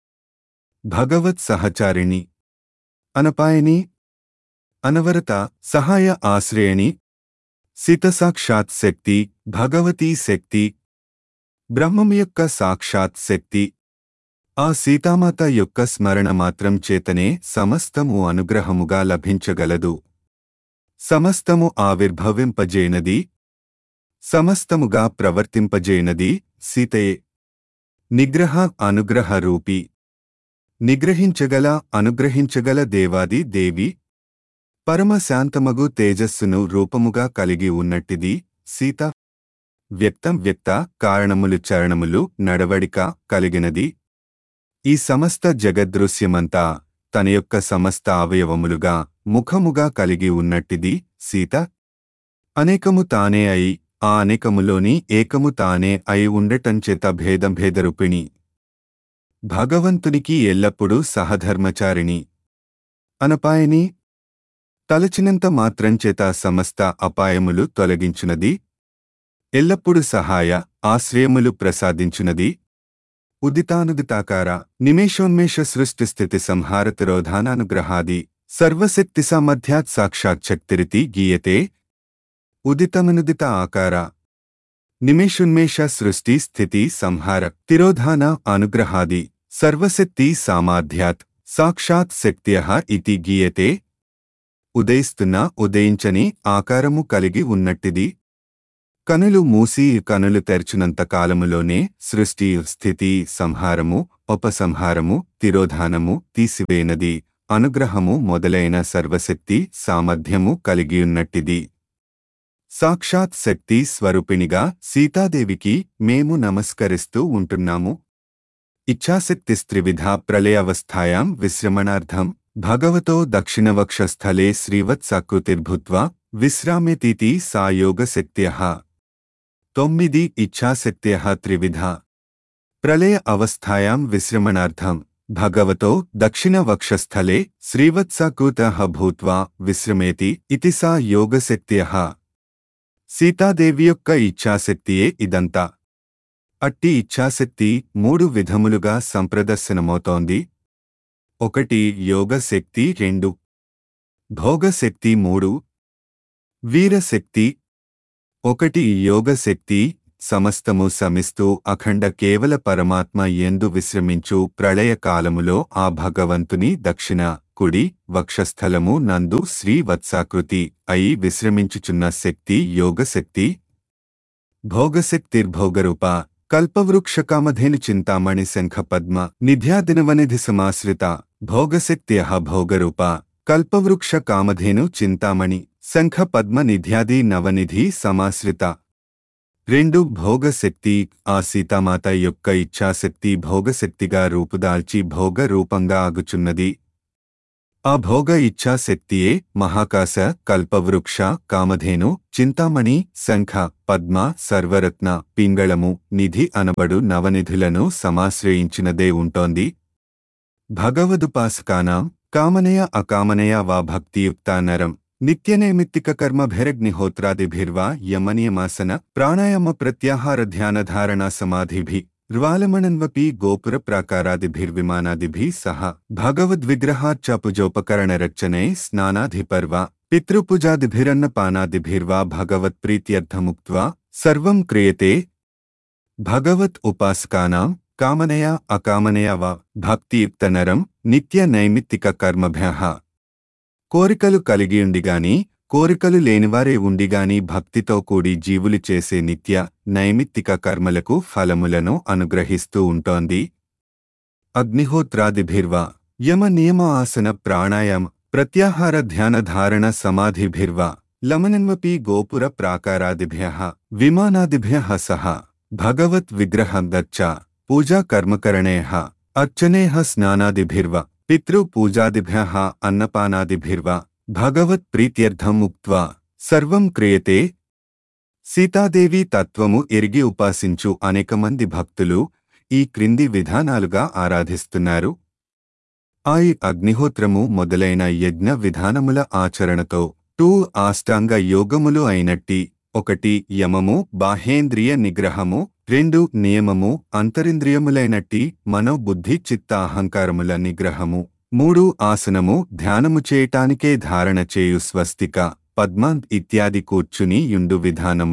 భగవత్ సహచారిణి అనపాయని అనవరత సహాయ ఆశ్రయణి సితసాక్షాత్ శక్తి భగవతీ శక్తి బ్రహ్మము యొక్క సాక్షాత్ శక్తి ఆ సీతామాత యొక్క స్మరణ మాత్రం చేతనే సమస్తము అనుగ్రహముగా లభించగలదు సమస్తము ఆవిర్భవింపజేయనది సమస్తముగా ప్రవర్తింపజేయనది సీతయే నిగ్రహ అనుగ్రహ రూపి నిగ్రహించగల అనుగ్రహించగల దేవాది దేవి పరమశాంతమగు తేజస్సును రూపముగా కలిగి ఉన్నట్టిది సీత వ్యక్తం వ్యక్త కారణములు చరణములు నడవడిక కలిగినది ఈ సమస్త జగదృశ్యమంతా తన యొక్క సమస్త అవయవములుగా ముఖముగా కలిగి ఉన్నట్టిది సీత అనేకము తానే అయి ఆ అనేకములోని ఏకము తానే అయి ఉండటంచేత భేదం భేదరూపిణి భగవంతునికి ఎల్లప్పుడూ సహధర్మచారిణి అనపాయని తలచినంత మాత్రంచేత సమస్త అపాయములు తొలగించునది ఎల్లప్పుడు సహాయ ఆశ్రయములు ప్రసాదించునది ఉదితానుదితాకార నిమేషోన్మేష సృష్టి స్థితి సంహార తిరోధానానుగ్రహాది సర్వశక్తి సామర్థ్యాత్ సాక్షాత్ శక్తిరితి గీయతే ఉదితమనుదిత ఆకార నిమేషున్మేష సృష్టి స్థితి సంహార తిరోధాన అనుగ్రహాది సర్వశక్తి సామర్థ్యాత్ సాక్షాత్ శక్త్య ఇతి గీయతే ఉదయిస్తున్న ఉదయించని ఆకారము కలిగి ఉన్నట్టిది కనులు మూసి కనులు తెరచునంత కాలములోనే సృష్టి స్థితి సంహారము ఉపసంహారము తిరోధానము తీసివేయనది అనుగ్రహము మొదలైన సర్వశక్తి సామర్థ్యము కలిగియున్నట్టిది సాక్షాత్ శక్తి స్వరూపిణిగా సీతాదేవికి మేము నమస్కరిస్తూ ఉంటున్నాము ఇచ్ఛాశక్తిస్త్రివిధ ప్రళయావస్థాయాం విశ్రమణార్థం భగవతో దక్షిణవక్షస్థలే శ్రీవత్సకృతిర్భూత్వా విశ్రామ్యతీతి సా యోగశక్త్యః తొమ్మిది ఇచ్ఛాశక్త్యః త్రివిధ ప్రళయ అవస్థాయాం విశ్రమణార్థం భగవతో దక్షిణవక్షస్థలే శ్రీవత్సకృతః భూత్వా విశ్రమేతి ఇతి సా యోగశక్త్యః సీతాదేవి యొక్క ఇచ్ఛాశక్తియే ఇదంతా అట్టి ఇచ్ఛాశక్తి మూడు విధములుగా సంప్రదర్శనమవుతోంది ఒకటి యోగశక్తి రెండు భోగశక్తి మూడు వీరశక్తి ఒకటి యోగశక్తి సమస్తము సమిస్తూ అఖండ కేవల పరమాత్మ ఎందు విశ్రమించు ప్రళయ కాలములో ఆ భగవంతుని దక్షిణ కుడి వక్షస్థలము నందు శ్రీవత్సాకృతి అయి విశ్రమించుచున్న శక్తి యోగశక్తి భోగశక్తిర్భోగరూప కల్పవృక్షకామధేను చింతామణి శంఖ పద్మ నిధ్యాదినవనిధి సమాశ్రిత భోగశక్త్య భోగరూప కల్పవృక్ష కామధేను చింతామణి శంఖ పద్మ నిధ్యాది నవనిధి సమాశ్రిత రెండు భోగశక్తి ఆ సీతామాత యొక్క ఇచ్ఛాశక్తి భోగశక్తిగా రూపుదాల్చి భోగ రూపంగా ఆగుచున్నది ఆ భోగ ఇచ్ఛాశక్తియే మహాకాశ కల్పవృక్ష కామధేను చింతామణి శంఖ పద్మ సర్వరత్న పింగళము నిధి అనబడు నవనిధులను సమాశ్రయించినదే ఉంటోంది భగవదుపాసకానాం కామనయ అకామనయ వా భక్తియుక్తా నరం నిత్యనైమిత్తిక కర్మభిరగ్నిహోత్రాదిభిర్వా యమనియమాసన ప్రాణాయామ ప్రత్యాహార ధ్యానధారణ సమాధిభి ర్వాలమణన్వపి గోపుర ప్రాకారాదిభిర్విమానాదిభిः సహ భగవద్విగ్రహార్చాపుజోపకరణరచనై స్నానాధిపర్వా పితృపూజాదిభిరన్నపానాదిభిర్వా భగవత్ప్రీత్యర్థముక్త్వా సర్వం క్రియతే భగవత్ ఉపాసకానాం కామనయా అకామనయా వా భక్తియుక్తనరం నిత్య నైమిత్తిక కర్మభ్యః కోరికలు కలిగియుండిగాని కోరికలు లేనివారే ఉండిగాని భక్తితో కూడి జీవులు చేసే నిత్య నైమిత్తిక కర్మలకు ఫలములను అనుగ్రహిస్తూ ఉంటోంది అగ్నిహోత్రాదిభిర్వా యమ నియమ ఆసన ప్రాణాయామ ప్రత్యాహార ధ్యాన ధారణ సమాధిభిర్వా లమనన్వపి గోపుర ప్రాకారాదిభ్య విమానాదిభ్య సహ భగవత్ విగ్రహం దచ్చ పూజా కర్మకరణే అర్చనేహ స్నానాదిభిర్వ పితృపూజాదిభ్య అన్నపానాదిభిర్వ భగవత్ ప్రీత్యర్థం ఉక్త్వా సర్వం క్రియతే సీతాదేవి తత్వము ఎరిగి ఉపాసించు అనేక మంది భక్తులు ఈ క్రింది విధానాలుగా ఆరాధిస్తున్నారు ఆయి అగ్నిహోత్రము మొదలైన యజ్ఞ విధానముల ఆచరణతో టూ ఆష్టాంగ యోగములు అయినట్టి ఒకటి యమము బాహేంద్రియ నిగ్రహము రెండు నియమము అంతరింద్రియములైనట్టి మనోబుద్ధి చిత్త అహంకారముల నిగ్రహము మూడు ఆసనము ధ్యానము చేయటానికే ధారణ చేయు స్వస్తిక పద్మ ఇత్యాది కూర్చుని యుండు విధానములు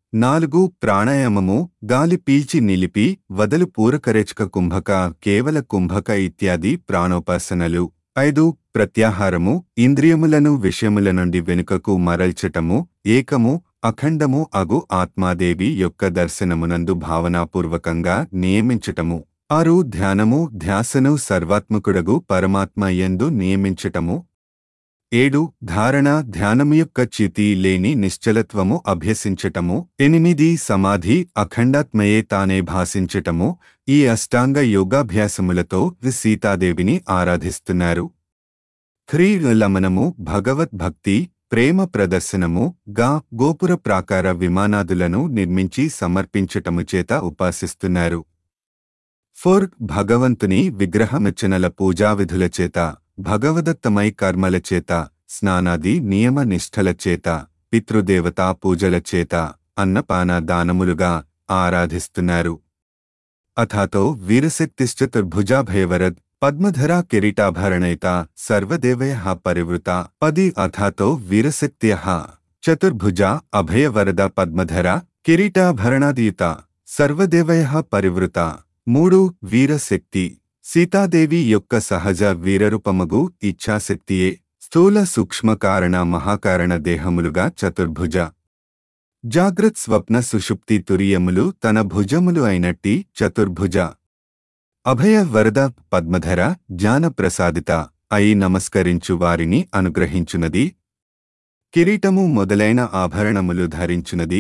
నాలుగు ప్రాణాయామము గాలి పీల్చి నిలిపి వదలు పూరకరేచక కుంభక కేవల కుంభక ఇత్యాది ప్రాణోపాసనలు ఐదు ప్రత్యాహారము ఇంద్రియములను విషయముల నుండి వెనుకకు మరల్చటము ఏకము అఖండము అగు ఆత్మాదేవి యొక్క దర్శనమునందు భావనాపూర్వకంగా నియమించటము ఆరు ధ్యానము ధ్యాసను సర్వాత్మకుడగు పరమాత్మ యందు నియమించటము ఏడు ధారణ ధ్యానము యొక్క చితి లేని నిశ్చలత్వము అభ్యసించటము ఎనిమిది సమాధి అఖండాత్మయే తానే భాసించటము ఈ అష్టాంగ యోగాభ్యాసములతో సీతాదేవిని ఆరాధిస్తున్నారు హ్రీలమనము భగవద్భక్తి ప్రేమ ప్రదర్శనము గా గోపుర ప్రాకార విమానాదులను నిర్మించి సమర్పించటము చేత ఉపాసిస్తున్నారు ఫోర్ భగవంతుని విగ్రహమెచ్చనల పూజావిధుల చేత భగవదత్తమై కర్మల చేత స్నానాది నియమ నిష్ఠల చేత పితృదేవతా పూజల చేత అన్నపాన దానములుగా ఆరాధిస్తున్నారు అథాతో వీరశక్తిశ్చతుర్భుజాభయవరద్ పద్మధరా కిరీటాభరణయిత సర్వదేవయ పరివృత పది అథాతో వీరశక్త్య చతుర్భుజ అభయవరద పద్మధర కిరీటాభరణాదీత సర్వదేవయ పరివృత మూడు వీరశక్తి సీతాదేవి యొక్క సహజ వీరరూపమగు ఇచ్ఛాశక్తియే స్థూల సూక్ష్మ కారణ మహాకారణ దేహములుగా చతుర్భుజ జాగ్రత్ స్వప్న సుషుప్తి తురియములు తన భుజములు అయినట్టి చతుర్భుజ అభయ వరద పద్మధర జ్ఞానప్రసాదిత అయి నమస్కరించు వారిని అనుగ్రహించునది కిరీటము మొదలైన ఆభరణములు ధరించునది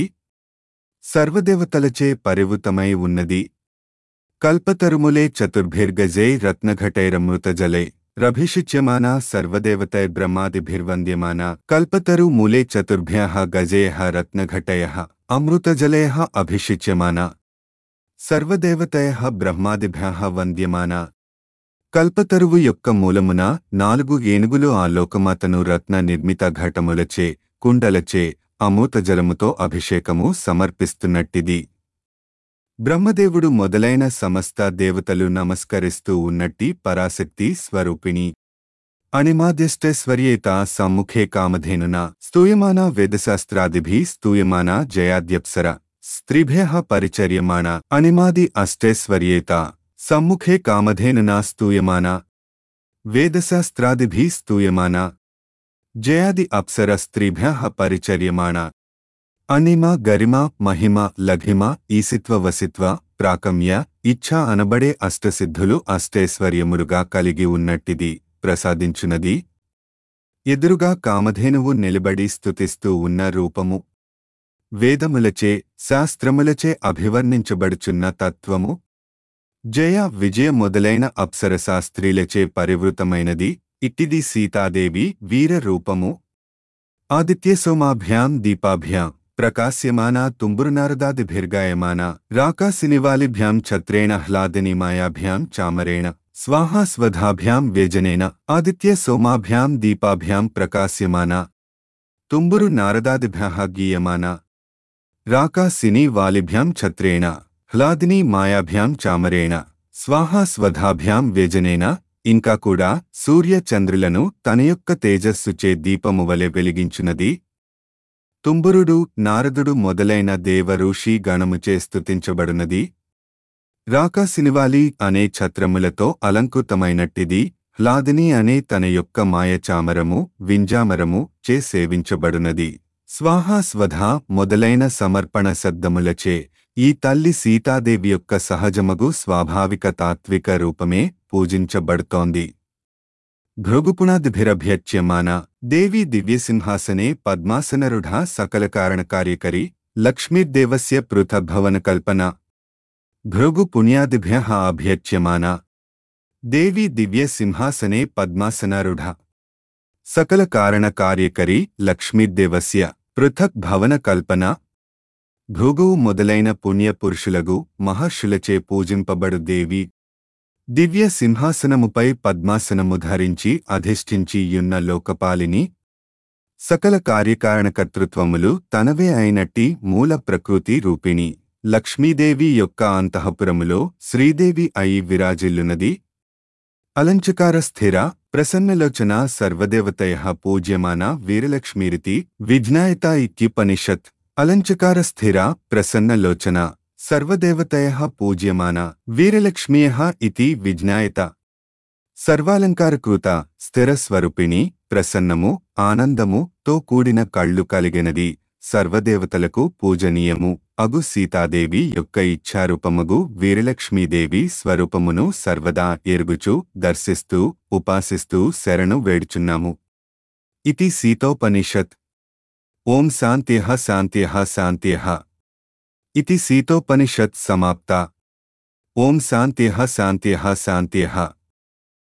సర్వదేవతలచే పరివృతమై ఉన్నది కల్పతరుములే చతుర్భిర్గజై రత్నఘటైరమృతజలై రభిషిచ్యమానా సర్వదేవతై బ్రహ్మాదిభిర్వంద్యమాన కల్పతరు మూలే చతుర్భ్య గజయ రత్నఘటయ అమృతజలయ అభిషిచ్యమాన సర్వదేవతయ బ్రహ్మాదిభ్య వంద్యమాన కల్పతరువు యొక్క మూలమున నాలుగు ఏనుగులు ఆ లోకమాతను రత్న నిర్మిత ఘటములచే కుండలచే అమృతజలముతో అభిషేకము సమర్పిస్తున్నట్టిది బ్రహ్మదేవుడు మొదలైన సమస్త దేవతలు నమస్కరిస్తూ ఉన్నట్టి పరాశక్తి స్వరూపిణి అణిమాద్యష్టైశ్వర్యేత సమ్ముఖే కామధేనున స్తూయమాన వేదశాస్త్రాదిభి స్తూయమాన జయాద్యప్సర స్త్రీభ్య పరిచర్యమాణ అణిమాది అష్టైశ్వర్యేత సమ్ముఖే కామధేనునా స్తూయమాన వేదశాస్త్రాదిభి స్తూయమాన జయాది అప్సర స్త్రీభ్య పరిచర్యమాణ అనిమ గరిమ మహిమ లఘిమ ఈసిత్వ వసిత్వ ప్రాకమ్య ఇచ్ఛా అనబడే అష్టసిద్ధులు అష్టైశ్వర్యములుగా కలిగి ఉన్నట్టిది ప్రసాదించునది ఎదురుగా కామధేనువు నిలబడి స్తుతిస్తూ ఉన్న రూపము వేదములచే శాస్త్రములచే అభివర్ణించబడుచున్న తత్వము జయ విజయ మొదలైన అప్సరశాస్త్రీలచే పరివృతమైనది ఇట్టిది సీతాదేవి వీర రూపము ఆదిత్యసోమాభ్యాం దీపాభ్యాం ప్రకాశ్యమానా తుంబురునారదాదిభిర్గాయమాన రాకాసినివాలిభ్యాం ఛత్రేణ హ్లాదినిమాయాభ్యాం చామరేణ స్వాహా స్వధాభ్యాం వ్యజనేన ఆదిత్య సోమాభ్యాం దీపాభ్యాం ప్రకాశ్యమాన తుంబురు నారదాదిభ్య గీయమాన రాకాసిని వాలిభ్యాం ఛత్రేణ హ్లాదిని మాయాభ్యాం చామరేణ స్వాహా స్వధాభ్యాం వ్యజనేన ఇంకా కూడా సూర్య చంద్రులను తన యొక్క తేజస్సుచే దీపము వలె వెలిగించునది తుంబురుడు నారదుడు మొదలైన దేవ ఋషి గణముచే స్తుతించబడునది రాకాసినివాలి అనే ఛత్రములతో అలంకృతమైనట్టిది హ్లాదిని అనే తన యొక్క మాయచామరము వింజామరము చే సేవించబడునది స్వాహా స్వధా మొదలైన సమర్పణ శబ్దములచే ఈ తల్లి సీతాదేవి యొక్క సహజమగు స్వాభావిక తాత్విక రూపమే పూజించబడుతోంది భృగుపుణాదిభిరభ్యచ్యమాన దేవీ దివ్యసింహాసనే పద్మాసనరుఢ సకల కారణకార్యకరి లక్ష్మీర్దేవస్య పృథగ్భవన కల్పన భృగు పుణ్యాదిభ్య అభ్యచ్యమాన దేవీ దివ్యసింహాసనే పద్మాసనారుఢ సకల కారణ కార్యకరి లక్ష్మీర్దేవస్య పృథక్ భవన కల్పన భృగువు మొదలైన పుణ్యపురుషులగు మహర్షులచే పూజింపబడు దేవి దివ్య సింహాసనముపై పద్మాసనము ధరించి అధిష్ఠించి యున్న లోకపాలిని సకల కార్యకారణకర్తృత్వములు తనవే అయినట్టి మూల ప్రకృతి రూపిణి లక్ష్మీదేవి యొక్క అంతఃపురములో శ్రీదేవి అయి విరాజిల్లునది అలంచకార స్థిర ప్రసన్నలోచన సర్వదేవతయ పూజ్యమాన వీరలక్ష్మీరితి విజ్ఞాయత ఇత్యుపనిషత్ అలంచకార స్థిర ప్రసన్నలోచన సర్వదేవతయ పూజ్యమాన వీరలక్ష్మీయ ఇతి విజ్ఞాయత సర్వాలంకారకృత స్థిరస్వరూపిణి ప్రసన్నము ఆనందము తో కూడిన కళ్ళు కలిగినది సర్వదేవతలకు పూజనీయము అగు సీతాదేవి యొక్క ఇచ్ఛారూపముగు వీరలక్ష్మీదేవి స్వరూపమును సర్వదా ఎరుగుచు దర్శిస్తూ ఉపాసిస్తూ శరణు వేడుచున్నాము ఇతి సీతోపనిషత్ ఓం శాంత్యః శాంత్యః శాంత్యః ఇతి సీతోపనిషత్ సమాప్త ఓం శాంత్యః శాంత్యః శాంత్యః